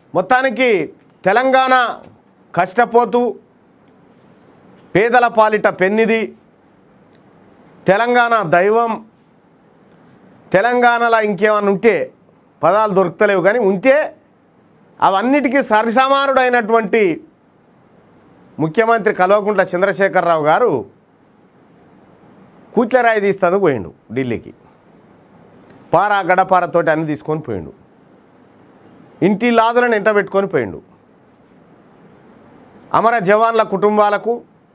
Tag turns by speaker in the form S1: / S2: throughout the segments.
S1: మొత్తానికి తెలంగాణ కష్టపోతూ పేదల పాలిట పెన్నిది తెలంగాణ దైవం తెలంగాణలో ఇంకేమన్నా ఉంటే పదాలు దొరుకుతలేవు కానీ ఉంటే అవన్నిటికీ సరిసమానుడైనటువంటి ముఖ్యమంత్రి కల్వకుంట్ల చంద్రశేఖరరావు గారు కూట్లరాయి తీస్తాను పోయిండు ఢిల్లీకి పార గడపారతోటి అన్ని తీసుకొని పోయిండు ఇంటి లాదులను ఎంట పెట్టుకొని పోయిండు అమర జవాన్ల కుటుంబాలకు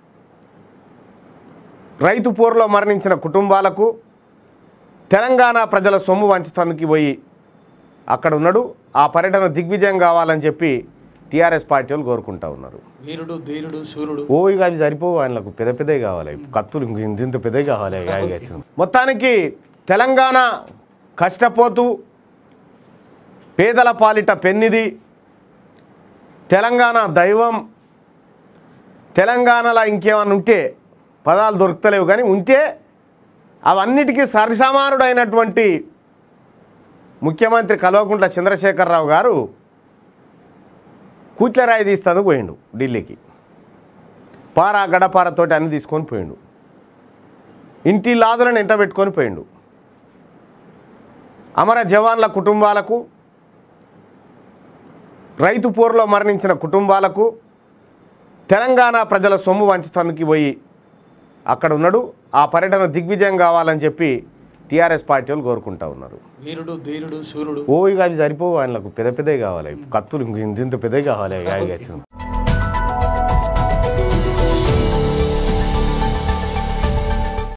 S1: రైతు పోరులో మరణించిన కుటుంబాలకు తెలంగాణ ప్రజల సొమ్ము వంచుతందుకు పోయి అక్కడ ఉన్నాడు ఆ పర్యటన దిగ్విజయం కావాలని చెప్పి టీఆర్ఎస్ పార్టీ వాళ్ళు కోరుకుంటా ఉన్నారు
S2: వీరుడు ధీరుడు సూర్యుడు
S1: ఓ ఇక అవి సరిపోవు ఆయనకు పెద్ద పెద్దవి కావాలి కత్తులు ఇంక ఇంత ఇంత పెద్దవి కావాలి ఇక ఇక అయితే. మొత్తానికి తెలంగాణ కష్టపోతూ పేదల పాలిట పెన్నిది తెలంగాణ దైవం తెలంగాణలో ఇంకేమన్నా ఉంటే పదాలు దొరుకుతలేవు కానీ ఉంటే అవన్నిటికీ సరిసమానుడైనటువంటి ముఖ్యమంత్రి కల్వకుంట్ల చంద్రశేఖరరావు గారు కూట్లరాయి తీస్తాను పోయిండు ఢిల్లీకి పార గడపారతోటి అన్ని తీసుకొని పోయిండు ఇంటి లాదులను ఎంట పెట్టుకొని పోయిండు అమర జవాన్ల కుటుంబాలకు రైతు పోరులో మరణించిన కుటుంబాలకు తెలంగాణ ప్రజల సొమ్ము వంచుతందుకు పోయి అక్కడ ఉన్నాడు ఆ పర్యటన దిగ్విజయం కావాలని చెప్పి టీఆర్ఎస్ పార్టీ వాళ్ళు కోరుకుంటా ఉన్నారు
S2: వీరుడు ధీరుడు సూర్యుడు
S1: ఓ ఇక అవి సరిపోవు ఆయనకు పెద్ద పెద్దవి కావాలి కత్తులు ఇంక ఇంత ఇంత పెద్దవి కావాలి ఇక ఇక అయితే.